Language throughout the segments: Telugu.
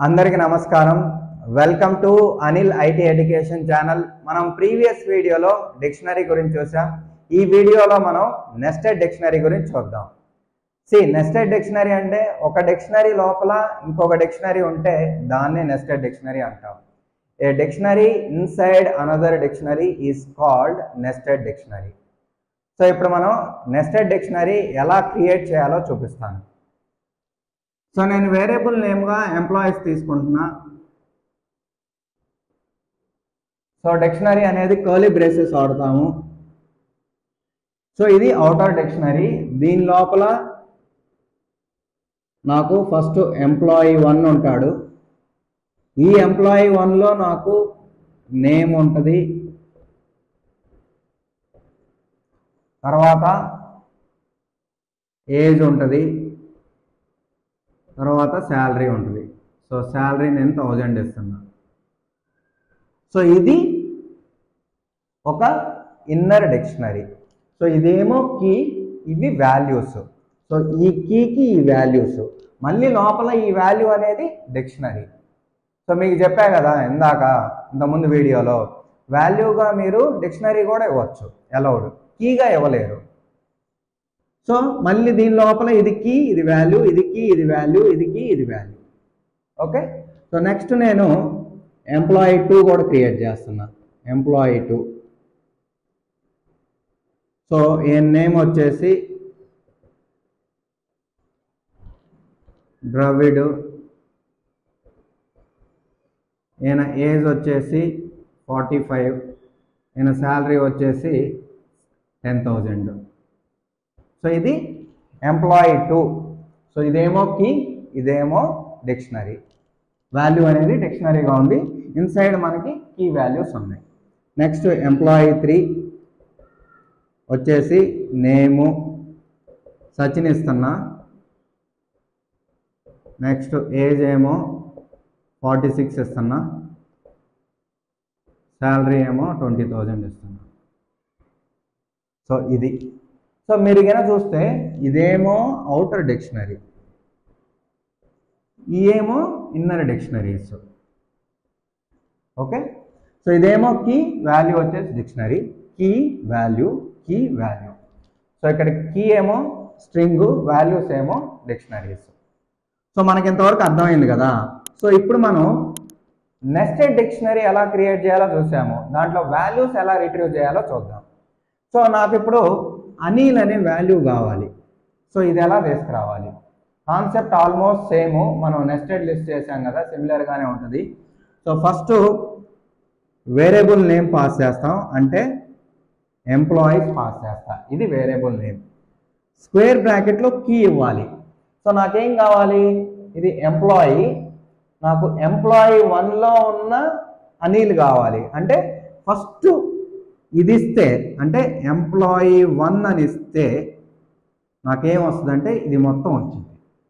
అందరికీ నమస్కారం welcome to Anil IT education channel మనం ప్రీవియస్ వీడియోలో డిక్షనరీ గురించి చూసాం ఈ వీడియోలో మనం నెస్టెడ్ డిక్షనరీ గురించి చూద్దాం సి నెస్టెడ్ డిక్షనరీ అంటే ఒక డిక్షనరీ లోపల ఇంకొక డిక్షనరీ ఉంటే దాన్ని నెస్టెడ్ డిక్షనరీ అంటాం a dictionary inside another dictionary is called nested dictionary so ఇప్పుడు మనం నెస్టెడ్ డిక్షనరీ ఎలా క్రియేట్ చేయాలో చూపిస్తాను సో నేను వేరియబుల్ నేమ్గా ఎంప్లాయీస్ తీసుకుంటున్నా సో డిక్షనరీ అనేది కర్లీ బ్రేసెస్ వాడతాము సో ఇది అవుటర్ డిక్షనరీ దీని లోపల నాకు ఫస్ట్ ఎంప్లాయీ వన్ ఉంటాడు ఈ ఎంప్లాయీ వన్లో నాకు నేమ్ ఉంటుంది తర్వాత ఏజ్ ఉంటుంది తర్వాత శాలరీ ఉంటుంది సో శాలరీ నేను థౌజండ్ ఇస్తున్నా సో ఇది ఒక ఇన్నర్ డిక్షనరీ సో ఇదేమో కీ ఇవి వాల్యూస్ సో ఈ కీకి ఈ వాల్యూస్ మళ్ళీ లోపల ఈ వాల్యూ అనేది డిక్షనరీ సో మీకు చెప్పా కదా ఇందాక ఇంతకుముందు వీడియోలో వాల్యూగా మీరు డిక్షనరీ కూడా ఇవ్వచ్చు అలౌడ్ కీగా ఇవ్వలేరు సో మళ్ళీ దీని లోపల ఇది కీ ఇది వాల్యూ ఇది కీ ఇది వాల్యూ ఇది కీ ఇది వాల్యూ ఓకే సో నెక్స్ట్ నేను ఎంప్లాయీ టూ కూడా క్రియేట్ చేస్తున్నా ఎంప్లాయీ టూ సో ఈ నేమ్ వచ్చేసి ద్రవిడ్ ఈయన ఏజ్ వచ్చేసి ఫార్టీ ఫైవ్ ఈయన శాలరీ వచ్చేసి టెన్ థౌజండ్ సో ఇది ఎంప్లాయీ టూ సో ఇదేమో కీ ఇదేమో డిక్షనరీ వాల్యూ అనేది డిక్షనరీగా ఉంది ఇన్సైడ్ మనకి కీ వాల్యూస్ ఉన్నాయి నెక్స్ట్ ఎంప్లాయీ త్రీ వచ్చేసి నేము సచిన్ ఇస్తున్నా నెక్స్ట్ ఏజ్ ఏమో ఫార్టీ సిక్స్ ఇస్తున్నా శాలరీ ఏమో ట్వంటీ థౌజండ్ ఇస్తున్నా సో ఇది సో మీరు కనుక చూస్తే ఇదేమో అవుటర్ డిక్షనరీ ఇయేమో ఇన్నర్ డిక్షనరీస్ ఓకే సో ఇదేమో కీ వాల్యూ వచ్చేసి dictionary key value key value so ఇక్కడ కీ ఏమో స్ట్రింగ్ వాల్యూస్ ఏమో డిక్షనరీస్ సో మనకి ఇంతవరకు అర్థమైంది కదా సో ఇప్పుడు మనం నెస్టెడ్ డిక్షనరీ ఎలా క్రియేట్ చేయాలో చూసాము దాంట్లో వాల్యూస్ ఎలా రిట్రీవ్ చేయాలో చూద్దాం సో నాకు ఇప్పుడు అనిల్ అనే వాల్యూ కావాలి సో ఇది ఎలా తీసుకురావాలి కాన్సెప్ట్ ఆల్మోస్ట్ సేమ్ మనం నెస్టెడ్ లిస్ట్ చేసాం కదా సిమిలర్గానే ఉంటుంది so first variable name pass చేస్తాం అంటే ఎంప్లాయీస్ పాస్ చేస్తా ఇది వేరియబుల్ నేమ్ స్క్వేర్ బ్రాకెట్లో కీ ఇవ్వాలి సో నాకేం కావాలి ఇది ఎంప్లాయీ నాకు ఎంప్లాయీ వన్లో ఉన్న అనిల్ కావాలి అంటే ఫస్ట్ ఇది ఇస్తే అంటే ఎంప్లాయీ వన్ అని ఇస్తే నాకేం వస్తుందంటే ఇది మొత్తం వచ్చింది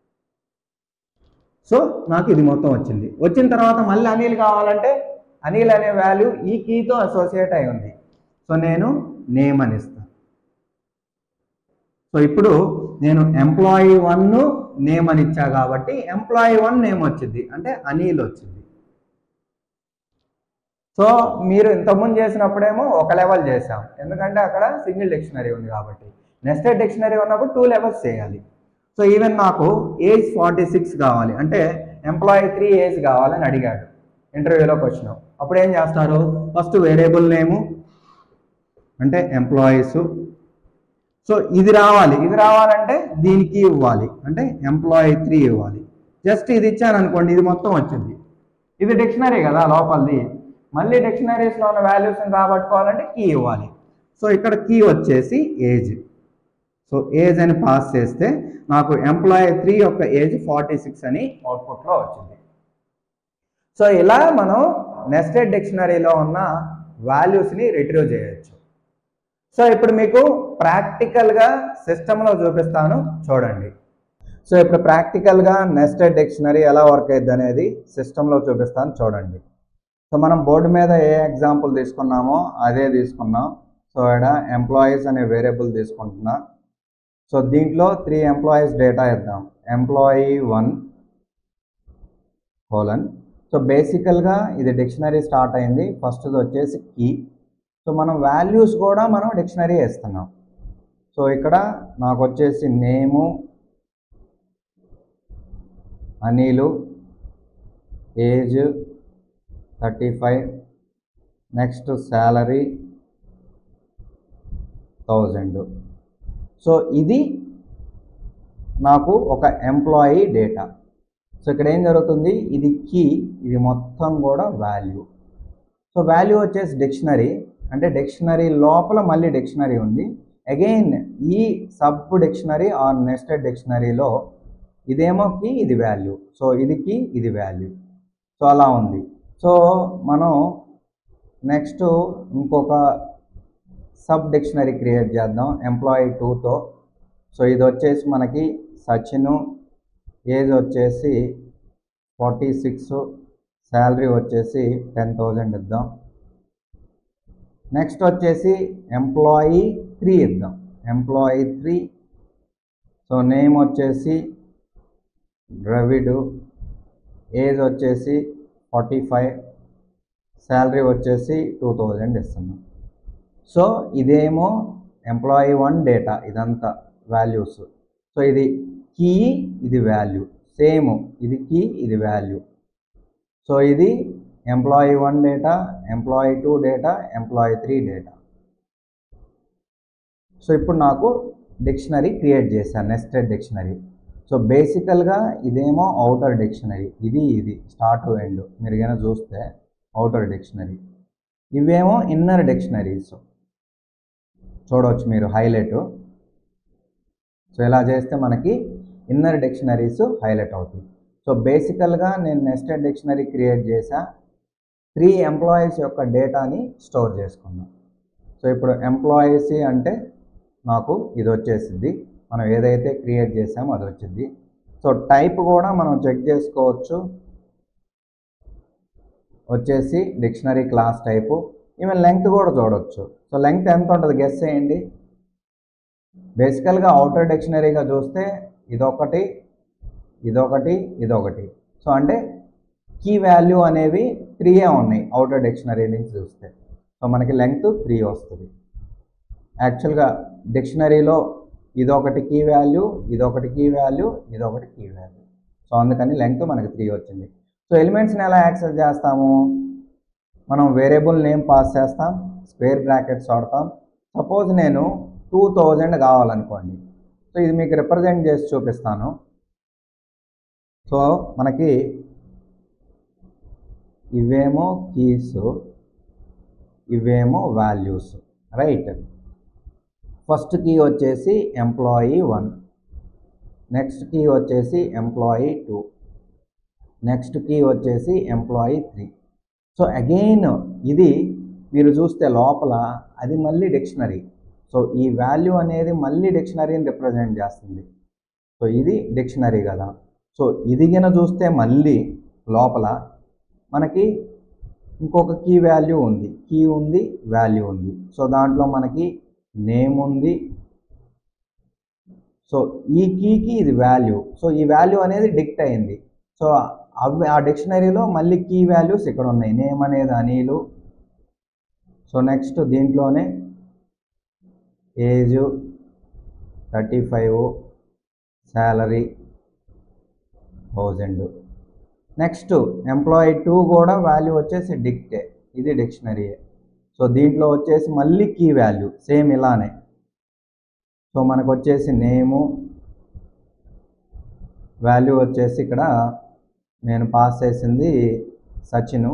సో నాకు ఇది మొత్తం వచ్చింది వచ్చిన తర్వాత మళ్ళీ అనిల్ కావాలంటే అనిల్ అనే వాల్యూ ఈ కీతో అసోసియేట్ అయి ఉంది సో నేను నేమ్ అని ఇస్తాను సో ఇప్పుడు నేను ఎంప్లాయీ వన్ నేమ్ అని ఇచ్చా కాబట్టి ఎంప్లాయీ వన్ నేమ్ వచ్చింది అంటే అనిల్ వచ్చింది సో మీరు ఇంతకుముందు చేసినప్పుడేమో ఒక లెవెల్ చేసాం ఎందుకంటే అక్కడ సింగిల్ డిక్షనరీ ఉంది కాబట్టి నెక్స్ట్ డిక్షనరీ ఉన్నప్పుడు టూ లెవెల్స్ చేయాలి సో ఈవెన్ నాకు ఏజ్ ఫార్టీ సిక్స్ కావాలి అంటే ఎంప్లాయీ త్రీ ఏజ్ కావాలని అడిగాడు ఇంటర్వ్యూలోకి వచ్చినాం అప్పుడు ఏం చేస్తారు ఫస్ట్ వేరియబుల్ నేము అంటే ఎంప్లాయీస్ సో ఇది రావాలి ఇది రావాలంటే దీనికి ఇవ్వాలి అంటే ఎంప్లాయీ త్రీ ఇవ్వాలి జస్ట్ ఇది ఇచ్చాను అనుకోండి ఇది మొత్తం వచ్చింది ఇది డిక్షనరీ కదా లోపలిది మళ్ళీ డిక్షనరీస్లో ఉన్న వాల్యూస్ని రాబట్టుకోవాలంటే కీ ఇవ్వాలి సో ఇక్కడ కీ వచ్చేసి ఏజ్ సో ఏజ్ అని పాస్ చేస్తే నాకు ఎంప్లాయీ త్రీ యొక్క ఏజ్ ఫార్టీ సిక్స్ అని అవుట్పుట్లో వచ్చింది సో ఇలా మనం నెస్టెడ్ డిక్షనరీలో ఉన్న వాల్యూస్ని రిట్రీవ్ చేయొచ్చు సో ఇప్పుడు మీకు ప్రాక్టికల్గా సిస్టంలో చూపిస్తాను చూడండి సో ఇప్పుడు ప్రాక్టికల్గా నెస్టెడ్ డిక్షనరీ ఎలా వర్క్ అయ్యిద్ది అనేది సిస్టంలో చూపిస్తాను చూడండి సో మనం బోర్డు మీద ఏ ఎగ్జాంపుల్ తీసుకున్నామో అదే తీసుకున్నాం సో ఇక్కడ ఎంప్లాయీస్ అనే వేరియబుల్ తీసుకుంటున్నా సో దీంట్లో త్రీ ఎంప్లాయీస్ డేటా ఇద్దాం ఎంప్లాయీ వన్ కోలన్ సో బేసికల్గా ఇది డిక్షనరీ స్టార్ట్ అయింది ఫస్ట్ది వచ్చేసి కీ సో మనం వాల్యూస్ కూడా మనం డిక్షనరీ వేస్తున్నాం సో ఇక్కడ నాకు వచ్చేసి name Anil age thirty five next salary thousand so ఇది నాకు ఒక ఎంప్లాయీ డేటా సో ఇక్కడ ఏం జరుగుతుంది ఇది కీ ఇది మొత్తం కూడా వాల్యూ సో వాల్యూ వచ్చేసి డిక్షనరీ అంటే డిక్షనరీ లోపల మళ్ళీ డిక్షనరీ ఉంది అగైన్ ఈ సబ్ డిక్షనరీ ఆర్ నెస్టెడ్ డిక్షనరీలో ఇదేమో కీ ఇది వాల్యూ సో ఇది కీ ఇది వాల్యూ సో అలా ఉంది సో మనం నెక్స్ట్ ఇంకొక సబ్ డిక్షనరీ క్రియేట్ చేద్దాం ఎంప్లాయీ టూతో సో ఇది వచ్చేసి మనకి సచిన్ ఏజ్ వచ్చేసి ఫార్టీ సిక్స్ శాలరీ వచ్చేసి టెన్ థౌజండ్ ఇద్దాం నెక్స్ట్ వచ్చేసి ఎంప్లాయీ త్రీ ఇద్దాం ఎంప్లాయీ త్రీ సో నేమ్ వచ్చేసి ద్రవిడు ఏజ్ వచ్చేసి ఫార్టీ ఫైవ్ శాలరీ వచ్చేసి టూ థౌజండ్ ఇస్తున్నాం సో ఇదేమో ఎంప్లాయీ వన్ డేటా ఇదంతా వాల్యూస్ సో ఇది కీ ఇది వాల్యూ సేమ్ ఇది కీ ఇది వాల్యూ సో ఇది employee one data employee two data employee three data so ఇప్పుడు నాకు డిక్షనరీ క్రియేట్ చేశాను నెస్టెడ్ డిక్షనరీ సో బేసికల్గా ఇదేమో అవుటర్ డిక్షనరీ ఇది ఇది స్టార్ట్ ఎండ్ మీరు కనుక చూస్తే అవుటర్ డిక్షనరీ ఇవేమో ఇన్నర్ డిక్షనరీస్ చూడవచ్చు మీరు హైలైట్ సో ఇలా చేస్తే మనకి ఇన్నర్ డిక్షనరీస్ హైలైట్ అవుతాయి సో బేసికల్గా నేను నెస్టెడ్ డిక్షనరీ క్రియేట్ చేసా త్రీ ఎంప్లాయీస్ యొక్క డేటాని స్టోర్ చేసుకున్నాం సో ఇప్పుడు ఎంప్లాయీస్ అంటే నాకు ఇది వచ్చేసింది మనం ఏదైతే క్రియేట్ చేసామో అది వచ్చింది సో టైప్ కూడా మనం చెక్ చేసుకోవచ్చు వచ్చేసి dictionary class type even length కూడా చూడవచ్చు సో లెంగ్త్ ఎంత ఉంటుంది గెస్ చేయండి బేసికల్గా అవుటర్ డిక్షనరీగా చూస్తే ఇదొకటి ఇదొకటి ఇదొకటి సో అంటే కీ వాల్యూ అనేవి త్రీయే ఉన్నాయి అవుటర్ డిక్షనరీ నుంచి చూస్తే సో మనకి లెంగ్త్ త్రీ వస్తుంది యాక్చువల్గా డిక్షనరీలో ఇదొకటి కీ వాల్యూ ఇదొకటి కీ వాల్యూ ఇదొకటి కీ వాల్యూ సో అందుకని లెంగ్త్ మనకి త్రీ వచ్చింది సో ఎలిమెంట్స్ని ఎలా యాక్సెస్ చేస్తాము మనం వేరియబుల్ నేమ్ పాస్ చేస్తాం స్క్వేర్ బ్రాకెట్స్ వాడతాం సపోజ్ నేను టూ థౌజండ్ కావాలనుకోండి సో ఇది మీకు రిప్రజెంట్ చేసి చూపిస్తాను సో మనకి ఇవేమో కీస్ ఇవేమో వాల్యూస్ రైట్ ఫస్ట్ కీ వచ్చేసి ఎంప్లాయీ వన్ నెక్స్ట్ కీ వచ్చేసి ఎంప్లాయీ టూ నెక్స్ట్ కీ వచ్చేసి ఎంప్లాయీ త్రీ సో అగైన్ ఇది మీరు చూస్తే లోపల అది మళ్ళీ డిక్షనరీ సో ఈ వాల్యూ అనేది మళ్ళీ డిక్షనరీని రిప్రజెంట్ చేస్తుంది సో ఇది డిక్షనరీ కదా సో ఇది గిన చూస్తే మళ్ళీ లోపల మనకి ఇంకొక కీ వాల్యూ ఉంది కీ ఉంది వాల్యూ ఉంది సో దాంట్లో మనకి నేమ్ ఉంది సో ఈ కీకి ఇది వాల్యూ సో ఈ వాల్యూ అనేది డిక్ట్ అయింది సో అవి ఆ డిక్షనరీలో మళ్ళీ కీ వాల్యూస్ ఇక్కడ ఉన్నాయి నేమ్ అనేది అనిలు సో నెక్స్ట్ దీంట్లోనే age thirty five salary thousand next employee two కూడా వాల్యూ వచ్చేసి డిక్టే ఇది డిక్షనరీయే సో దీంట్లో వచ్చేసి మళ్ళీ కీ వాల్యూ సేమ్ ఇలానే సో మనకు వచ్చేసి నేము వాల్యూ వచ్చేసి ఇక్కడ నేను పాస్ చేసింది Sachin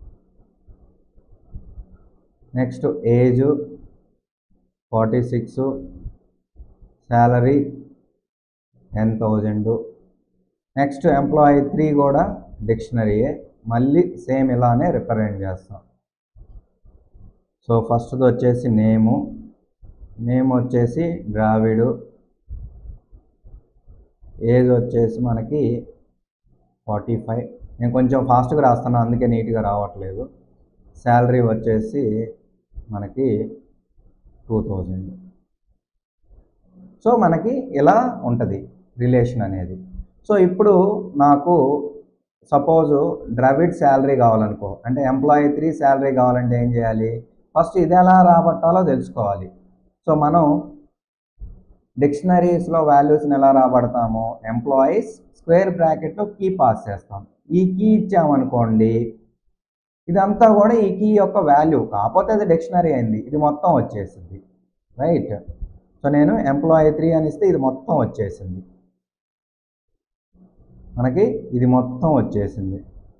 next age forty six salary ten thousand next employee three కూడా డిక్షనరీయే మళ్ళీ సేమ్ ఇలానే రిప్రజెంట్ చేస్తాం సో ఫస్ట్ది వచ్చేసి నేము నేమ్ వచ్చేసి ద్రావిడు ఏజ్ వచ్చేసి మనకి ఫార్టీ ఫైవ్ నేను కొంచెం ఫాస్ట్గా రాస్తాను అందుకే నీట్గా రావట్లేదు శాలరీ వచ్చేసి మనకి టూ థౌజండ్ సో మనకి ఇలా ఉంటుంది రిలేషన్ అనేది సో ఇప్పుడు నాకు సపోజ్ ద్రవిడ్ శాలరీ కావాలనుకో అంటే ఎంప్లాయీ త్రీ శాలరీ కావాలంటే ఏం చేయాలి ఫస్ట్ ఇది ఎలా రాబట్టాలో తెలుసుకోవాలి సో మనం డిక్షనరీస్లో వాల్యూస్ని ఎలా రాబడతామో ఎంప్లాయీస్ స్క్వేర్ బ్రాకెట్లో కీ పాస్ చేస్తాం ఈ కీ ఇచ్చామనుకోండి ఇదంతా కూడా ఈ కీ యొక్క వాల్యూ కాకపోతే అది డిక్షనరీ అయింది ఇది మొత్తం వచ్చేసింది రైట్ సో నేను ఎంప్లాయీ త్రీ అని ఇస్తే ఇది మొత్తం వచ్చేసింది మనకి ఇది మొత్తం వచ్చేసింది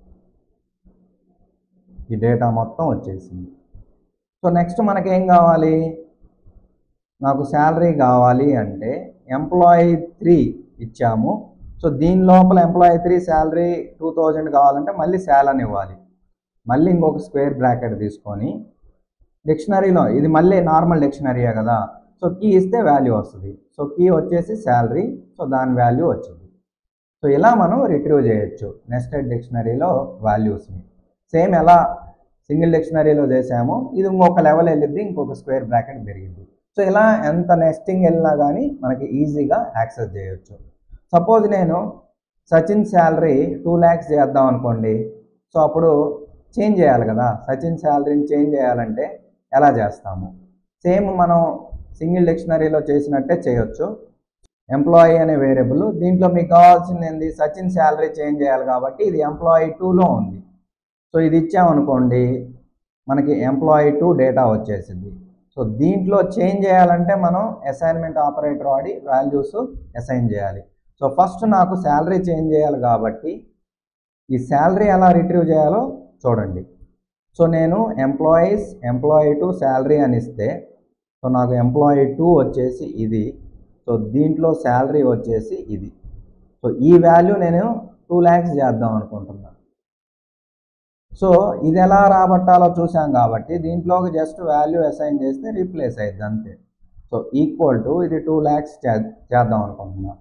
ఈ డేటా మొత్తం వచ్చేసింది సో నెక్స్ట్ మనకేం కావాలి నాకు శాలరీ కావాలి అంటే ఎంప్లాయీ త్రీ ఇచ్చాము సో దీని లోపల employee three salary two thousand కావాలంటే మళ్ళీ శాలరీ ఇవ్వాలి మళ్ళీ ఇంకొక స్క్వేర్ బ్రాకెట్ తీసుకొని డిక్షనరీలో ఇది మళ్ళీ నార్మల్ డిక్షనరీయే కదా సో కీ ఇస్తే వాల్యూ వస్తుంది సో కీ వచ్చేసి శాలరీ సో దాని వాల్యూ వచ్చింది సో ఇలా మనం రిట్రీవ్ చేయొచ్చు నెస్టెడ్ డిక్షనరీలో వాల్యూస్ని సేమ్ ఎలా సింగిల్ డిక్షనరీలో చేసామో ఇది ఇంకొక లెవెల్ వెళ్ళిద్ది ఇంకొక స్క్వేర్ బ్రాకెట్ పెరిగింది సో ఇలా ఎంత నెస్టింగ్ వెళ్ళినా కానీ మనకి ఈజీగా యాక్సెస్ చేయొచ్చు సపోజ్ నేను సచిన్ శాలరీ టూ ల్యాక్స్ చేద్దాం అనుకోండి సో అప్పుడు చేంజ్ చేయాలి కదా సచిన్ శాలరీని చేంజ్ చేయాలంటే ఎలా చేస్తాము సేమ్ మనం సింగిల్ డిక్షనరీలో చేసినట్టే చేయొచ్చు ఎంప్లాయీ అనే వేరియబుల్ దీంట్లో మీకు కావాల్సింది ఏంది సచిన్ శాలరీ చేంజ్ చేయాలి కాబట్టి ఇది ఎంప్లాయీ టూలో ఉంది సో ఇది ఇచ్చామనుకోండి మనకి ఎంప్లాయీ టూ డేటా వచ్చేసింది సో దీంట్లో చేంజ్ చేయాలంటే మనం అసైన్మెంట్ ఆపరేటర్ వాడి వాల్యూస్ అసైన్ చేయాలి సో ఫస్ట్ నాకు శాలరీ చేంజ్ చేయాలి కాబట్టి ఈ శాలరీ ఎలా రిట్రీవ్ చేయాలో చూడండి సో నేను ఎంప్లాయీస్ ఎంప్లాయీ టు శాలరీ అని ఇస్తే సో నాకు ఎంప్లాయీ టూ వచ్చేసి ఇది సో దీంట్లో శాలరీ వచ్చేసి ఇది సో ఈ వాల్యూ నేను టూ ల్యాక్స్ చేద్దాం అనుకుంటున్నాను సో ఇది ఎలా రాబట్టాలో చూసాం కాబట్టి దీంట్లోకి జస్ట్ వాల్యూ అసైన్ చేస్తే రీప్లేస్ అయ్యింది అంతే సో ఈక్వల్ టు ఇది టూ ల్యాక్స్ చేద్దాం అనుకుంటున్నాను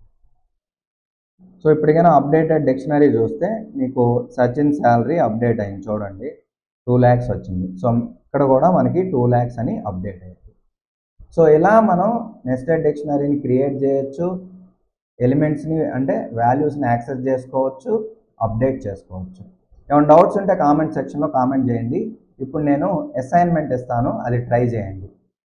సో ఇప్పటికైనా అప్డేటెడ్ డిక్షనరీ చూస్తే మీకు సచిన్ శాలరీ అప్డేట్ అయింది చూడండి టూ ల్యాక్స్ వచ్చింది సో ఇక్కడ కూడా మనకి టూ ల్యాక్స్ అని అప్డేట్ అయ్యింది సో ఇలా మనం నెస్టెడ్ డిక్షనరీని క్రియేట్ చేయొచ్చు ఎలిమెంట్స్ని అంటే వాల్యూస్ని యాక్సెస్ చేసుకోవచ్చు అప్డేట్ చేసుకోవచ్చు ఏమైనా డౌట్స్ ఉంటే కామెంట్ సెక్షన్లో కామెంట్ చేయండి ఇప్పుడు నేను అసైన్మెంట్ ఇస్తాను అది ట్రై చేయండి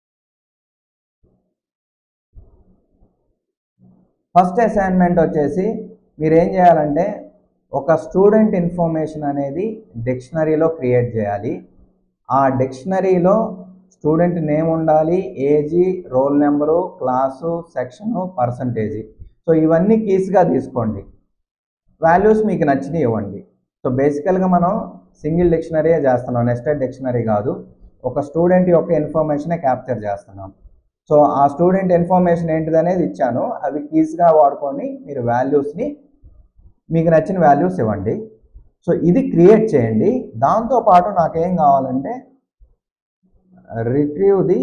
ఫస్ట్ అసైన్మెంట్ వచ్చేసి మీరు ఏం చేయాలంటే ఒక స్టూడెంట్ ఇన్ఫర్మేషన్ అనేది డిక్షనరీలో క్రియేట్ చేయాలి ఆ డిక్షనరీలో స్టూడెంట్ నేమ్ ఉండాలి age roll number class section percentage so ఇవన్నీ కీస్గా తీసుకోండి వాల్యూస్ మీకు నచ్చినవి ఇవ్వండి సో బేసికల్గా మనం సింగిల్ డిక్షనరీయే చేస్తున్నాం నెస్టెడ్ డిక్షనరీ కాదు ఒక స్టూడెంట్ యొక్క ఇన్ఫర్మేషనే క్యాప్చర్ చేస్తున్నాం సో ఆ స్టూడెంట్ ఇన్ఫర్మేషన్ ఏంటిది అనేది ఇచ్చాను అవి కీస్గా వాడుకొని మీరు వాల్యూస్ని మీకు నచ్చిన వాల్యూస్ ఇవ్వండి సో ఇది క్రియేట్ చేయండి దాంతోపాటు నాకేం కావాలంటే retrieve the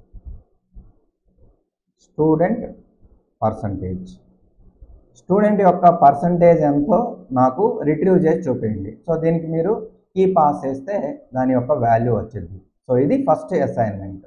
student percentage student యొక్క పర్సంటేజ్ ఎంతో నాకు రిట్రీవ్ చేసి చూపించండి సో దీనికి మీరు కీ పాస్ చేస్తే దాని యొక్క వాల్యూ వచ్చింది సో ఇది ఫస్ట్ అసైన్మెంట్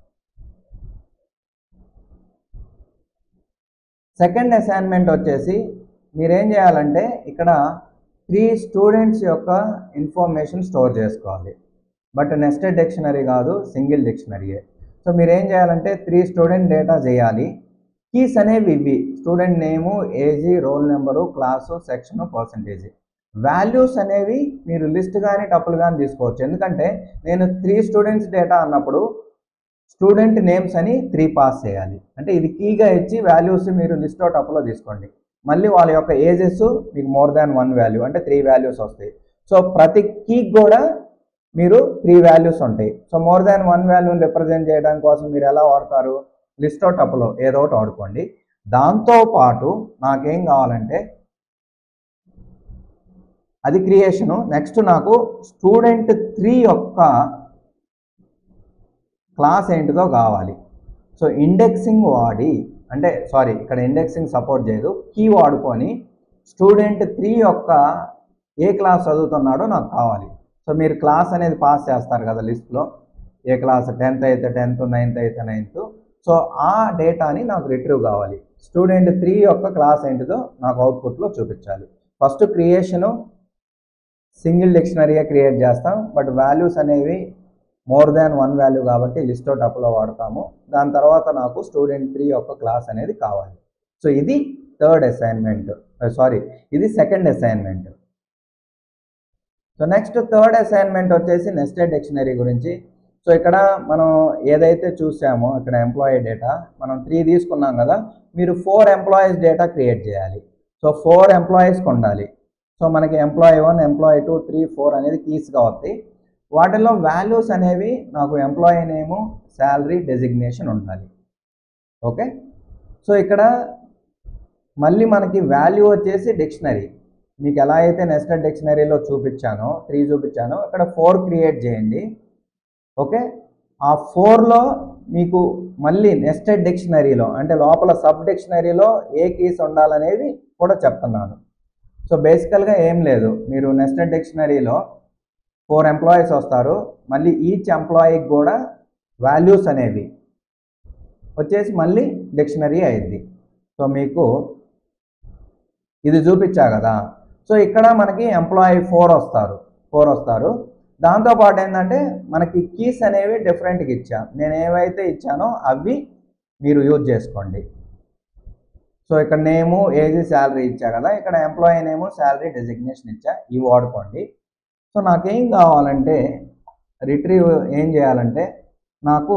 సెకండ్ అసైన్మెంట్ వచ్చేసి మీరేం చేయాలంటే ఇక్కడ త్రీ స్టూడెంట్స్ యొక్క ఇన్ఫర్మేషన్ స్టోర్ చేసుకోవాలి బట్ నెస్టెడ్ డిక్షనరీ కాదు సింగిల్ డిక్షనరీయే సో మీరు ఏం చేయాలంటే త్రీ స్టూడెంట్ డేటా చేయాలి కీస్ అనేవి ఇవి student name age roll number class section percentage values అనేవి మీరు లిస్ట్ కానీ టప్పులు కానీ తీసుకోవచ్చు ఎందుకంటే నేను త్రీ స్టూడెంట్స్ డేటా అన్నప్పుడు స్టూడెంట్ నేమ్స్ అని త్రీ పాస్ చేయాలి అంటే ఇది కీగా ఇచ్చి వాల్యూస్ మీరు లిస్ట్ టప్పులో తీసుకోండి మళ్ళీ వాళ్ళ యొక్క ఏజెస్ మీకు మోర్ దాన్ వన్ వాల్యూ అంటే త్రీ వాల్యూస్ వస్తాయి సో ప్రతి కీకి కూడా మీరు త్రీ వాల్యూస్ ఉంటాయి సో మోర్ దాన్ వన్ వాల్యూని రిప్రజెంట్ చేయడం కోసం మీరు ఎలా వాడతారు లిస్ట్ టప్లో ఏదో ఒకటి వాడుకోండి దాంతో పాటు నాకేం కావాలంటే అది క్రియేషను నెక్స్ట్ నాకు స్టూడెంట్ త్రీ యొక్క క్లాస్ ఏంటిదో కావాలి సో ఇండెక్సింగ్ వాడి అంటే సారీ ఇక్కడ ఇండెక్సింగ్ సపోర్ట్ చేయదు కీ వాడుకొని స్టూడెంట్ త్రీ యొక్క ఏ క్లాస్ చదువుతున్నాడో నాకు కావాలి సో మీరు క్లాస్ అనేది పాస్ చేస్తారు కదా లిస్ట్లో ఏ క్లాస్ టెన్త్ అయితే టెన్త్ నైన్త్ అయితే నైన్త్ సో ఆ డేటాని నాకు రిట్రీవ్ కావాలి స్టూడెంట్ త్రీ యొక్క క్లాస్ ఏంటిదో నాకు అవుట్పుట్లో చూపించాలి ఫస్ట్ క్రియేషను సింగిల్ డిక్షనరీయే క్రియేట్ చేస్తాం బట్ వాల్యూస్ అనేవి మోర్ దాన్ వన్ వాల్యూ కాబట్టి లిస్ట్ అవుట్ అప్లో వాడతాము దాని తర్వాత నాకు స్టూడెంట్ త్రీ యొక్క క్లాస్ అనేది కావాలి సో ఇది థర్డ్ అసైన్మెంట్ సారీ ఇది second assignment so next third assignment వచ్చేసి నెస్టెడ్ డిక్షనరీ గురించి సో ఇక్కడ మనం ఏదైతే చూసామో ఇక్కడ ఎంప్లాయీ డేటా మనం త్రీ తీసుకున్నాం కదా మీరు ఫోర్ ఎంప్లాయీస్ డేటా క్రియేట్ చేయాలి సో ఫోర్ ఎంప్లాయీస్కి ఉండాలి సో మనకి employee one employee two three four అనేది కీస్గా వస్తాయి వాటిల్లో వాల్యూస్ అనేవి నాకు ఎంప్లాయీ నేము శాలరీ డెసిగ్నేషన్ ఉండాలి ఓకే సో ఇక్కడ మళ్ళీ మనకి వాల్యూ వచ్చేసి డిక్షనరీ మీకు ఎలా అయితే నెస్టెడ్ డిక్షనరీలో చూపించానో త్రీ చూపించానో ఇక్కడ ఫోర్ క్రియేట్ చేయండి ఓకే ఆ ఫోర్లో మీకు మళ్ళీ నెస్టెడ్ డిక్షనరీలో అంటే లోపల సబ్ డిక్షనరీలో ఏ కీస్ ఉండాలనేవి కూడా చెప్తున్నాను సో బేసికల్గా ఏం లేదు మీరు నెస్టెడ్ డిక్షనరీలో ఫోర్ ఎంప్లాయీస్ వస్తారు మళ్ళీ ఈచ్ ఎంప్లాయీకి కూడా వాల్యూస్ అనేవి వచ్చేసి మళ్ళీ డిక్షనరీ అయింది సో మీకు ఇది చూపించా కదా సో ఇక్కడ మనకి ఎంప్లాయీ ఫోర్ వస్తారు ఫోర్ వస్తారు దాంతోపాటు ఏంటంటే మనకి కీస్ అనేవి డిఫరెంట్గా ఇచ్చా నేను ఏవైతే ఇచ్చానో అవి మీరు యూజ్ చేసుకోండి సో ఇక్కడ నేము ఏజ్ శాలరీ ఇచ్చా కదా ఇక్కడ ఎంప్లాయీ నేము శాలరీ డెసిగ్నేషన్ ఇచ్చా ఇవి వాడుకోండి సో నాకేం కావాలంటే రిట్రీవ్ ఏం చేయాలంటే నాకు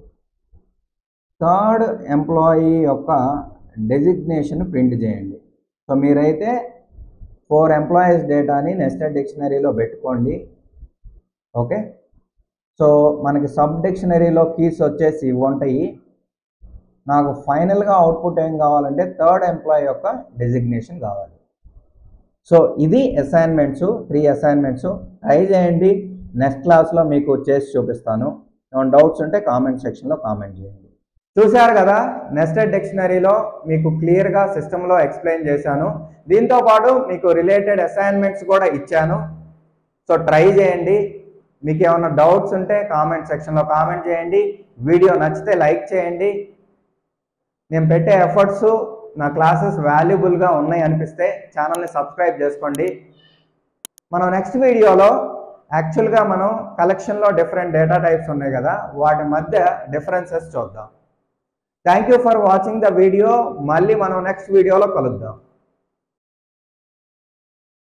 థర్డ్ ఎంప్లాయీ యొక్క డెసిగ్నేషన్ ప్రింట్ చేయండి సో మీరైతే ఫోర్ ఎంప్లాయీస్ డేటాని నెస్టెడ్ డిక్షనరీలో పెట్టుకోండి ఓకే సో మనకి సబ్ డిక్షనరీలో కీస్ వచ్చేసి ఇవి ఉంటాయి నాకు ఫైనల్గా అవుట్పుట్ ఏం కావాలంటే థర్డ్ ఎంప్లాయీ యొక్క డెసిగ్నేషన్ కావాలి సో ఇది అసైన్మెంట్స్ త్రీ అసైన్మెంట్స్ ట్రై చేయండి నెక్స్ట్ క్లాస్లో మీకు చేసి చూపిస్తాను ఏమైనా డౌట్స్ ఉంటే కామెంట్ సెక్షన్లో కామెంట్ చేయండి చూశారు కదా నెస్టెడ్ డిక్షనరీలో మీకు క్లియర్గా సిస్టంలో ఎక్స్ప్లెయిన్ చేశాను దీంతో పాటు మీకు రిలేటెడ్ అసైన్మెంట్స్ కూడా ఇచ్చాను సో ట్రై చేయండి మీకు ఏమైనా డౌట్స్ ఉంటే కామెంట్ సెక్షన్లో కామెంట్ చేయండి వీడియో నచ్చితే లైక్ చేయండి నేను పెట్టే ఎఫర్ట్స్ నా క్లాసెస్ వాల్యుబుల్గా ఉన్నాయి అనిపిస్తే ఛానల్ని సబ్స్క్రైబ్ చేసుకోండి మనం నెక్స్ట్ వీడియోలో యాక్చువల్గా మనం కలెక్షన్లో డిఫరెంట్ డేటా టైప్స్ ఉన్నాయి కదా వాటి మధ్య డిఫరెన్సెస్ చూద్దాం thank you for watching the video మళ్ళీ మనం నెక్స్ట్ వీడియోలో కలుద్దాం